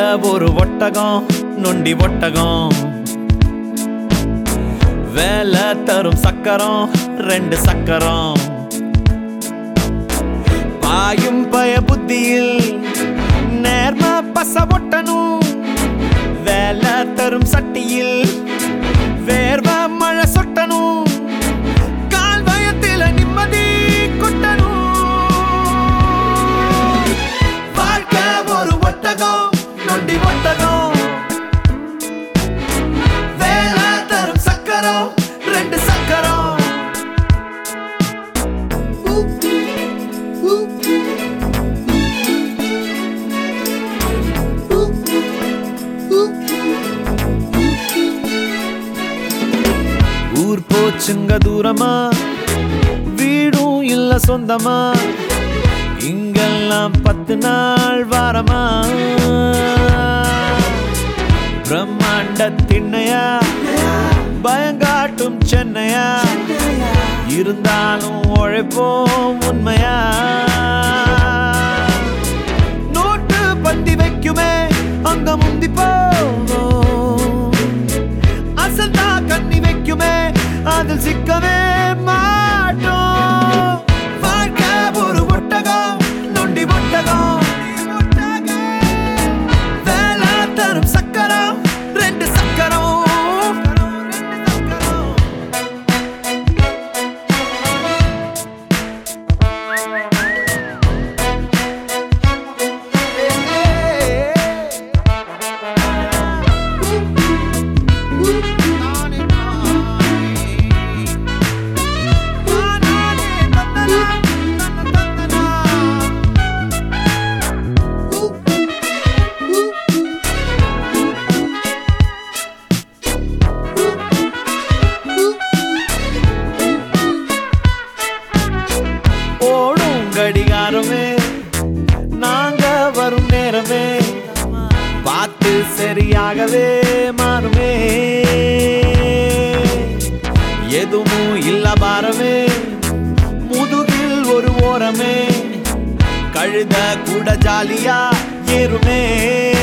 ஒரு ஒட்டகம் நொண்டி ஒட்டகம் வேலை தரும் சக்கரம் ரெண்டு சக்கரம் பாயும் பய புத்தியில் நேர்ம பச ஒட்டணும் வேலை தரும் சட்டியில் வேர்வ மழை சொட்டணும் கால் பயத்தில நிம்மதி கொட்டணும் வாழ்க்கை ஒரு ஒட்டகம் நொண்டி ஒட்டகம் வேலை தரும் சக்கரம் ரெண்டு சக்கரம் ஊர் போச்சுங்க தூரமா வீடும் இல்ல சொந்தமா இங்கெல்லாம் பத்து நாள் வாரமா பிரம்மாண்ட திண்ணையா பயங்காட்டும் சென்னையா இருந்தாலும் உழைப்போம் உண்மையா நோட்டு பந்தி வைக்குமே அங்க முந்தி போவோம் அசந்தா கண்ணி வைக்குமே அதில் சிக்கவே மாட்டோம் வாழ்க்கை ஒரு ஒட்டகம் நொண்டி ஒட்டகம் வேலை தரும் சக்கரம் ரெண்டு சக்கரம் ஓடும் கடிகாரமே நாங்க வரும் நேரமே பார்த்து சரியாகவே மாறுமே எதுவும் இல்ல பாரமே முதுகில் ஒரு ஓரமே கழுத கூட ஜாலியா ஏறுமே